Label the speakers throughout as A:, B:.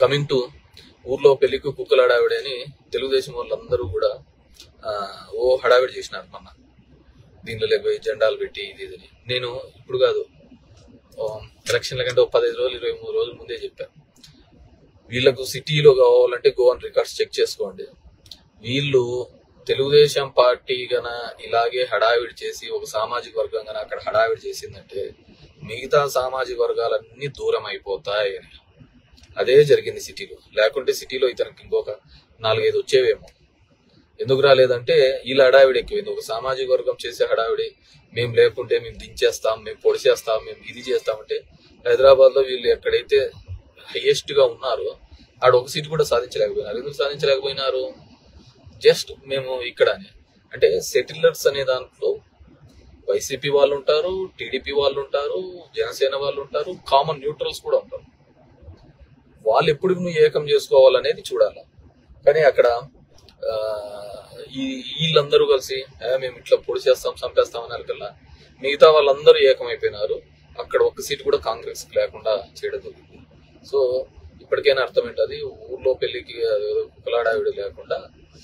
A: Coming to ఊర్లో పెళ్లికి కుక్కలు హడావిడి అని తెలుగుదేశం వాళ్ళందరూ కూడా ఆ, ఓ హడావిడి చేసినారు మొన్న దీనిలో లేకపోయి జెండాలు పెట్టి ఇది ఇది అని. నేను ఇప్పుడు కాదు ఆ, ఎలక్షన్ల కంటే ఒక పదిహేను రోజులు ఇరవై మూడు రోజుల ముందే చెప్పాను వీళ్ళకు సిటీలో కావాలంటే గోవన్ రికార్డ్స్ చెక్ చేసుకోండి వీళ్ళు తెలుగుదేశం పార్టీ గన ఇలాగే హడావిడి చేసి ఒక సామాజిక వర్గం గన అక్కడ హడావిడి చేసిందంటే మిగతా సామాజిక వర్గాలన్నీ దూరం అయిపోతాయి అని అదే జరిగింది సిటీలో లేకుంటే సిటీలో ఇతనికి ఇంకొక నాలుగైదు వచ్చేవేమో ఎందుకు రాలేదంటే వీళ్ళ హడావిడి ఎక్కువైంది ఒక సామాజిక వర్గం చేసే హడావిడి మేము లేకుంటే మేము దించేస్తాం మేము పొడిచేస్తాం మేము ఇది చేస్తామంటే హైదరాబాద్ లో వీళ్ళు ఎక్కడైతే హైయెస్ట్ గా ఉన్నారో ఆడ ఒక సీట్ కూడా సాధించలేకపోయినారు ఎందుకు సాధించలేకపోయినారు జస్ట్ మేము ఇక్కడ అని అంటే సెటిలర్స్ అనే దాంట్లో వైసీపీ వాళ్ళు ఉంటారు టీడీపీ వాళ్ళు ఉంటారు జనసేన వాళ్ళు ఉంటారు కామన్ న్యూట్రల్స్ కూడా ఉంటారు వాళ్ళు ఎప్పుడు నువ్వు ఏకం చేసుకోవాలనేది చూడాలి కానీ అక్కడ ఆ, ఈ వీళ్ళందరూ కలిసి "ఆ, మేము ఇట్లా పొడి చేస్తాం చంపేస్తాం అన్నారు కల్లా మిగతా వాళ్ళందరూ ఏకమైపోయినారు అక్కడ ఒక్క సీట్ కూడా కాంగ్రెస్ లేకుండా చేయడం జరిగింది సో ఇప్పటికైనా అర్థమేంటది ఊర్లో పెళ్లికి అదేదో కుక్కలాడావిడ లేకుండా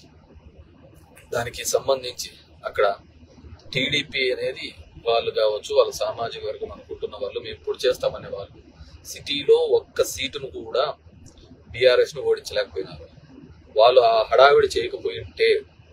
A: దానికి సంబంధించి అక్కడ టీడీపీ అనేది వాళ్ళు కావచ్చు వాళ్ళ సామాజిక వర్గం అనుకుంటున్న వాళ్ళు మేము పొడి చేస్తామనే వాళ్ళు సిటీలో ఒక్క సీటును కూడా బీఆర్ఎస్ ను ఓడించలేకపోయినారు వాళ్ళు ఆ హడావిడి చేయకపోయి ఉంటే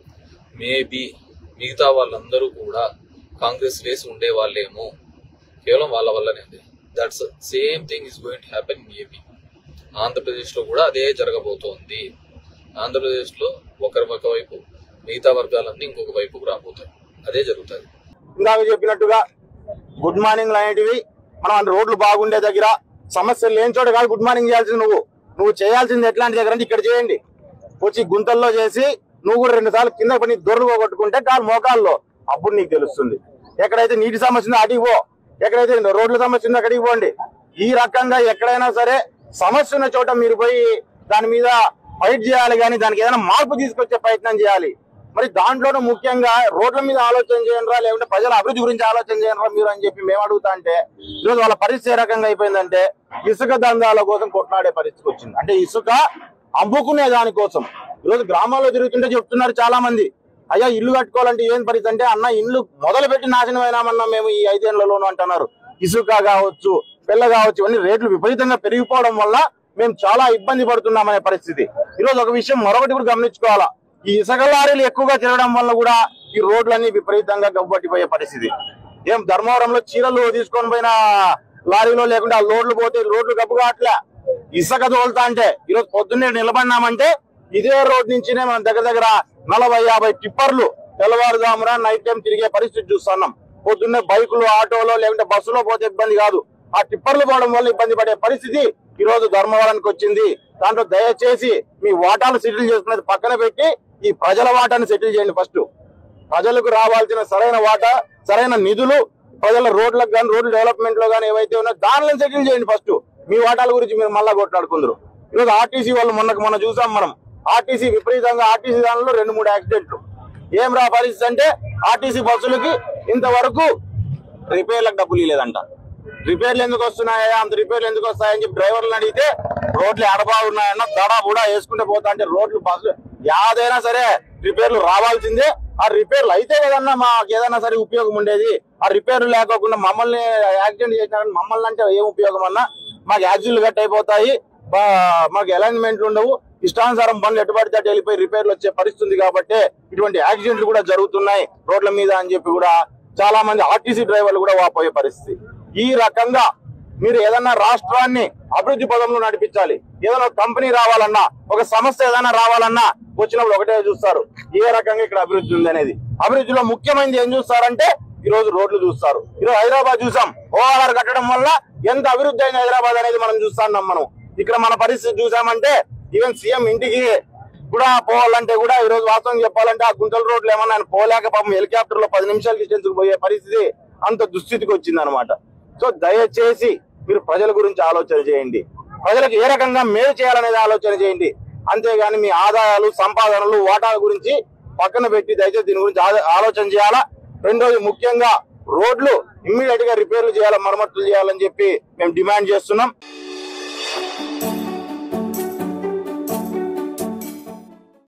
A: మేబీ మిగతా వాళ్ళందరూ కూడా కాంగ్రెస్ వేసి ఉండే వాళ్ళేమో కేవలం వాళ్ళ వల్లనే that's same thing is going to happen in AP Andhra Pradesh లో కూడా అదే జరగబోతోంది ఆంధ్రప్రదేశ్ లో ఒకరి ఒక వైపు మిగతా వర్గాలన్నీ ఇంకొక వైపుకు రాబోతాయి అదే జరుగుతుంది
B: ఇందాక చెప్పినట్టుగా గుడ్ మార్నింగ్ లాంటివి మనం అంటే రోడ్లు బాగుండే దగ్గర సమస్యలు లేని చోట కాదు గుడ్ మార్నింగ్ చేయాల్సింది నువ్వు నువ్వు చేయాల్సింది ఎట్లాంటి దగ్గర అంటే ఇక్కడ చేయండి వచ్చి గుంతల్లో చేసి నువ్వు కూడా రెండు సార్లు కింద పడి దొరలు పోగొట్టుకుంటే కాలు మోకాల్లో అప్పుడు నీకు తెలుస్తుంది ఎక్కడైతే నీటి సమస్య ఉందో అడిగి పో ఎక్కడైతే రోడ్ల సమస్య ఉందో అక్కడికి పోండి ఈ రకంగా ఎక్కడైనా సరే సమస్య ఉన్న చోట మీరు పోయి దాని మీద ఫైట్ చేయాలి కానీ దానికి ఏదైనా మార్పు తీసుకొచ్చే ప్రయత్నం చేయాలి మరి దాంట్లోనూ ముఖ్యంగా రోడ్ల మీద ఆలోచన చేయండిరా లేకుంటే ప్రజల అభివృద్ధి గురించి ఆలోచన చేయండిరా మీరు అని చెప్పి మేము అడుగుతా అంటే ఈరోజు వాళ్ళ పరిస్థితి ఏ రకంగా అయిపోయిందంటే ఇసుక దందాల కోసం కొట్లాడే పరిస్థితి వచ్చింది అంటే ఇసుక అమ్ముకునే దానికోసం ఈరోజు గ్రామాల్లో తిరుగుతుంటే చెప్తున్నారు చాలా మంది అయ్యా ఇల్లు కట్టుకోవాలంటే ఏం పరిస్థితి అంటే అన్న ఇల్లు మొదలు పెట్టి నాశనం అయినామన్నా మేము ఈ ఐదేళ్లలోనూ అంటున్నారు ఇసుక కావచ్చు పిల్ల కావచ్చు ఇవన్నీ రేట్లు విపరీతంగా పెరిగిపోవడం వల్ల మేము చాలా ఇబ్బంది పడుతున్నామనే పరిస్థితి ఈరోజు ఒక విషయం మరొకటి కూడా గమనించుకోవాలా ఈ ఇసుక లారీలు ఎక్కువగా తిరగడం వల్ల కూడా ఈ రోడ్లన్నీ విపరీతంగా గబ్బట్టిపోయే పరిస్థితి ఏం ధర్మవరంలో చీరలు తీసుకొని పోయిన లారీలో లేకుంటే ఆ లోడ్లు పోతే రోడ్లు గబ్బు కావట్లే ఇసుక తోలుతా అంటే ఈరోజు పొద్దున్నే నిలబడినామంటే ఇదే రోడ్ నుంచినే మనం దగ్గర దగ్గర నలభై యాభై టిప్పర్లు తెల్లవారుజామున నైట్ టైం తిరిగే పరిస్థితి చూస్తున్నాం పొద్దున్నే బైకులు ఆటోలో లేకుంటే బస్సులో పోతే ఇబ్బంది కాదు ఆ టిప్పర్లు పోవడం వల్ల ఇబ్బంది పడే పరిస్థితి ఈ రోజు ధర్మవరానికి వచ్చింది దాంట్లో దయచేసి మీ వాటాలు సెటిల్ చేసుకునేది పక్కన పెట్టి ఈ ప్రజల వాటాన్ని సెటిల్ చేయండి ఫస్ట్ ప్రజలకు రావాల్సిన సరైన వాటా సరైన నిధులు ప్రజల రోడ్లకు కానీ రోడ్ల డెవలప్మెంట్ లో కానీ ఏవైతే ఉన్నాయో దానిని సెటిల్ చేయండి ఫస్ట్ మీ వాటాల గురించి మీరు మళ్ళా కొట్లాడుకుందరు ఈరోజు ఆర్టీసీ వాళ్ళు మొన్నకు మొన్న చూసాం మనం ఆర్టీసీ విపరీతంగా ఆర్టీసీ దానిలో రెండు మూడు యాక్సిడెంట్లు ఏం రా పరిస్థితి అంటే ఆర్టీసీ బస్సులకి ఇంతవరకు రిపేర్లకు డబ్బులు ఇవ్వలేదంట రిపేర్లు ఎందుకు వస్తున్నాయా అంత రిపేర్లు ఎందుకు వస్తాయని చెప్పి డ్రైవర్లను అడిగితే రోడ్లు ఎడబా ఉన్నాయన్న దడా బుడా వేసుకుంటే పోతా అంటే రోడ్లు బస్సులు యాదైనా సరే రిపేర్లు రావాల్సిందే ఆ రిపేర్లు అయితే కదన్నా మాకు ఏదైనా సరే ఉపయోగం ఉండేది ఆ రిపేర్లు లేకోకుండా మమ్మల్ని యాక్సిడెంట్ చేసినా కానీ మమ్మల్ని అంటే ఏం ఉపయోగం అన్నా మాకు యాక్సిడెంట్లు కట్ అయిపోతాయి బా- మాకు అలైన్మెంట్లు ఉండవు ఇష్టానుసారం బండ్లు ఎటుపడితే అటు వెళ్ళిపోయి రిపేర్లు వచ్చే పరిస్థితి ఉంది కాబట్టి ఇటువంటి యాక్సిడెంట్లు కూడా జరుగుతున్నాయి రోడ్ల మీద అని చెప్పి కూడా చాలా మంది ఆర్టీసీ డ్రైవర్లు కూడా వాపోయే పరిస్థితి ఈ రకంగా మీరు ఏదన్నా రాష్ట్రాన్ని అభివృద్ధి పదంలో నడిపించాలి ఏదైనా కంపెనీ రావాలన్నా ఒక సంస్థ ఏదైనా రావాలన్నా వచ్చినప్పుడు ఒకటే చూస్తారు ఏ రకంగా ఇక్కడ అభివృద్ధి ఉంది అనేది అభివృద్ధిలో ముఖ్యమైనది ఏం చూస్తారంటే ఈ రోజు రోడ్లు చూస్తారు ఈరోజు హైదరాబాద్ చూసాం ఓఆర్ఆర్ కట్టడం వల్ల ఎంత అభివృద్ధి అయింది హైదరాబాద్ అనేది మనం చూస్తున్నాం మనం ఇక్కడ మన పరిస్థితి చూసామంటే ఈవెన్ సీఎం ఇంటికి కూడా పోవాలంటే కూడా ఈ రోజు వాస్తవం చెప్పాలంటే ఆ గుంటల రోడ్లు ఏమన్నా ఆయన పోలేక పాపం హెలికాప్టర్ లో పది నిమిషాల డిస్టెన్స్ పోయే పరిస్థితి అంత దుస్థితికి వచ్చింది అనమాట సో దయచేసి మీరు ప్రజల గురించి ఆలోచన చేయండి ప్రజలకు ఏ రకంగా మేలు చేయాలనేది ఆలోచన చేయండి అంతేగాని మీ ఆదాయాలు సంపాదనలు వాటాల గురించి పక్కన పెట్టి దయచేసి దీని గురించి ఆలో- ఆలోచన చేయాలా రెండోది ముఖ్యంగా రోడ్లు ఇమ్మీడియట్ గా రిపేర్లు చేయాలా మరమ్మతులు చేయాలని చెప్పి మేము డిమాండ్ చేస్తున్నాం